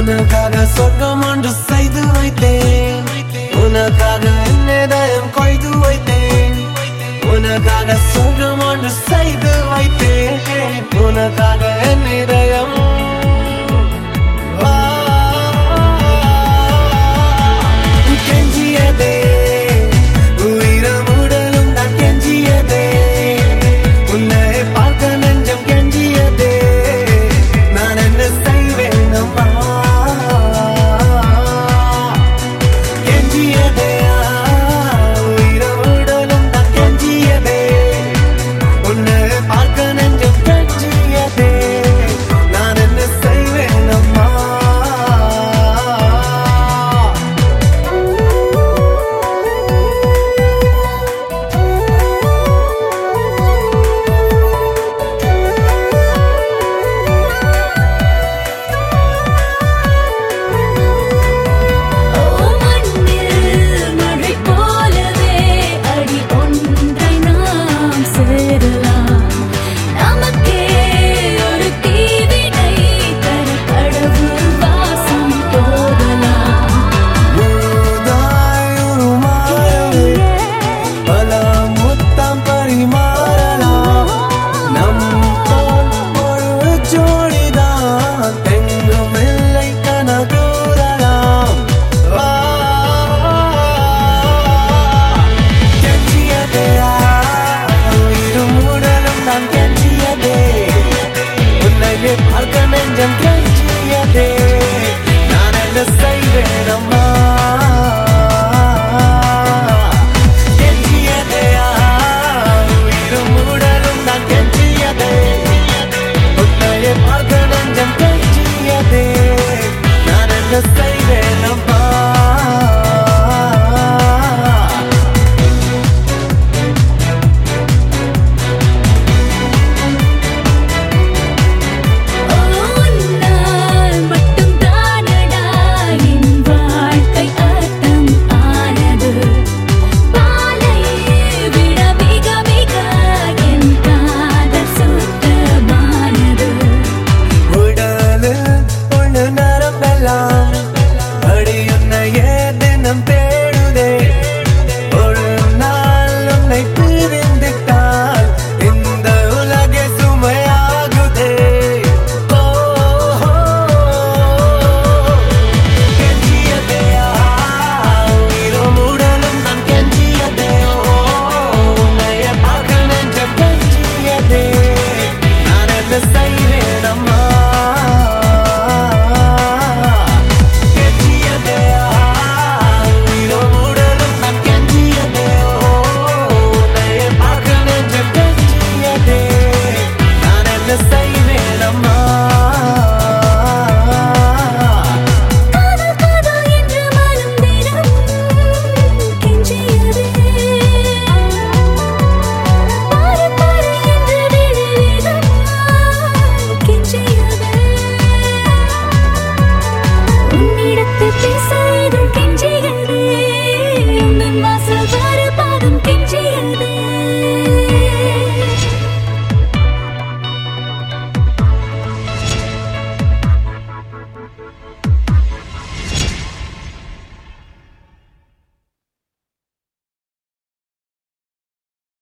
உனக்காக சொர்க்கம் ஒன்று செய்து வைத்தேன் உனக்காக என்னதயம் கொய்து வைத்தேன் உனக்காக சொர்க்கம் ஒன்று செய்து வைத்தேன் உனக்காக என்னதயம் கெஞ்சியதே உயிரும் உடலும் நான் கெஞ்சியதே உன்னை பார்க்க நெஞ்சம் கெஞ்சியதே நான் என்ன செய்வேன் அம்மா கெஞ்சியதே உயிரும் உடலும் நான் கெஞ்சியதே உன்னை பார்க்க நெஞ்சம் கெஞ்சியதே நான் என்ன செய்வேன் அம்மா ஓ மண்ணில் மழை போலவே அடி ஒன்றை நாம் சேரலாம் நமக்கே ஒரு தீவினை தர கடவுள் வாசம் போகலாம் ஊதாய் உருமாறவே பல முத்தம் பரிமாறலாம் நம் போல் ஒரு ஜோடிதான் எங்கும் இல்லை கனகூறலாம் வா. கெஞ்சியதே, உயிரும் உடலும் நான் கெஞ்சியதே உன்னை பார்க்க நெஞ்சம் கெஞ்சியதே நான் என்ன செய்வேன் அம்மா